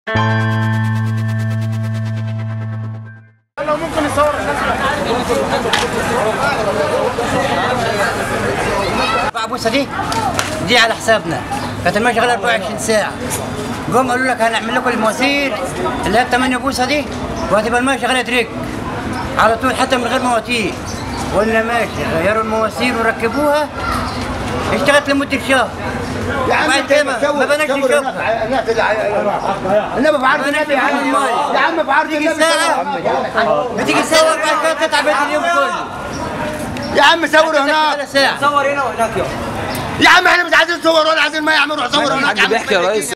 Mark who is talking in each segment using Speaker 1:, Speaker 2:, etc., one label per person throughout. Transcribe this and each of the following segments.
Speaker 1: لو ممكن يصور
Speaker 2: بوسه دي دي على حسابنا كانت الماء شغاله 24 ساعه قوم قالوا لك هنعمل لكم المواسير اللي هي 8 بوصه دي وهتبقى الماء شغاله دريك على طول حتى من غير مواتير قلنا ماشي غيروا المواسير وركبوها اشتغلت لمده شهر
Speaker 1: يا عم
Speaker 2: وبعد كده ما ما بناش نشوفها
Speaker 1: النبي في عرض
Speaker 2: ما بناش
Speaker 1: النبي يا عم
Speaker 2: نشوف الماء
Speaker 1: يا عم في عرض
Speaker 2: تيجي
Speaker 1: النبي
Speaker 2: ساعه بتيجي ساعه وبعد كده تتعب اليوم كله
Speaker 1: يا عم صور هناك
Speaker 2: شغالة ساعه
Speaker 3: صور هنا وهناك يا
Speaker 1: يا عم احنا مش عايزين صور ولا عايزين ما يعملوا صور هناك يا عم
Speaker 3: بيحكي يا ريس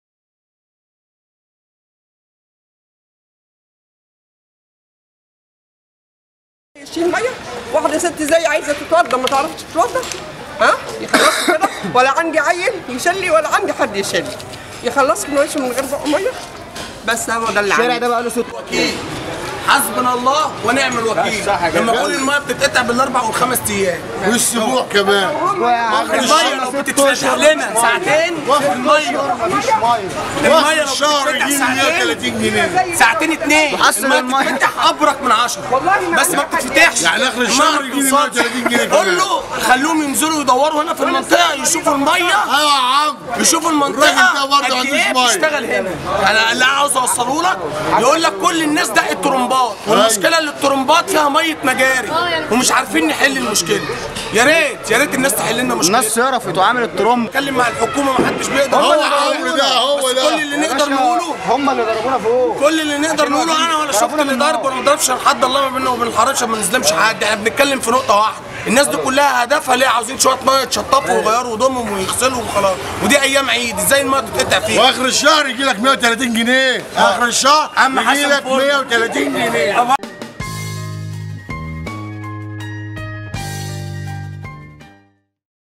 Speaker 4: يشيل ميه واحده ست زي عايزه تتوضى ما تعرفش تتوضى ها يخلصوا كده ولا عندي عيل يشلي ولا عندي حد يشلي يخلص من وشه من غير بقى ميه بس هو ده اللي
Speaker 1: الشارع
Speaker 4: عندي
Speaker 1: ده بقى له ست
Speaker 5: وكيل حسبنا الله ونعم الوكيل لما كل الميه بتتقطع بالاربع والخمس ايام
Speaker 6: والسبوع كمان
Speaker 5: الميه لو بتتفتح لنا ساعتين الميه
Speaker 1: مفيش ميه
Speaker 5: الميه لو
Speaker 6: الشهر
Speaker 5: بتتفتح
Speaker 6: يجيب
Speaker 5: ساعتين
Speaker 6: 130 جنيه
Speaker 5: ساعتين اتنين
Speaker 1: وحسن
Speaker 5: الميه
Speaker 1: المية.
Speaker 5: بتتفتح ابرك من عشرة
Speaker 4: والله ما
Speaker 5: بس ما
Speaker 4: عندي حد
Speaker 5: بتتفتحش
Speaker 6: يعني آخر الشهر
Speaker 5: المية
Speaker 6: يجي لي
Speaker 5: بتوصلش.
Speaker 6: 130 جنيه
Speaker 5: قول
Speaker 6: كمان.
Speaker 5: له خلوهم ينزلوا يدوروا هنا في المنطقه يشوفوا الميه
Speaker 6: ايوه يا عم
Speaker 5: يشوفوا
Speaker 6: الراجل ده
Speaker 5: المنطقه
Speaker 6: برضه
Speaker 5: قد
Speaker 6: عندوش
Speaker 5: ايه
Speaker 6: مية.
Speaker 5: بتشتغل هنا انا اللي عاوز اوصله لك يقول لك كل الناس دقت ترمبات والمشكله اللي الترمبات فيها ميه مجاري ومش عارفين نحل المشكله يا ريت يا ريت الناس تحل لنا مشكله
Speaker 1: الناس صرفت وعملت ترم
Speaker 5: نتكلم مع الحكومه ما حدش بيقدر
Speaker 6: هو
Speaker 5: يقول
Speaker 6: العمر ده هو
Speaker 5: بس
Speaker 6: ده
Speaker 5: كل اللي نقدر نقوله
Speaker 1: هم اللي ضربونا فوق
Speaker 5: كل اللي نقدر نقوله انا ولا شفت اللي ضرب ولا ما ضربش لحد الله ما بيننا وبين الحرام عشان ما نظلمش حد احنا بنتكلم في نقطه واحده الناس دي كلها هدفها ليه عاوزين شويه ميه يتشطفوا ويغيروا هدومهم ويغسلوا وخلاص ودي ايام عيد ازاي الميه تتقطع فيها
Speaker 6: واخر الشهر يجي لك 130 جنيه اخر الشهر
Speaker 5: عم
Speaker 6: يجي
Speaker 5: حسن
Speaker 6: لك
Speaker 5: فل.
Speaker 6: 130 جنيه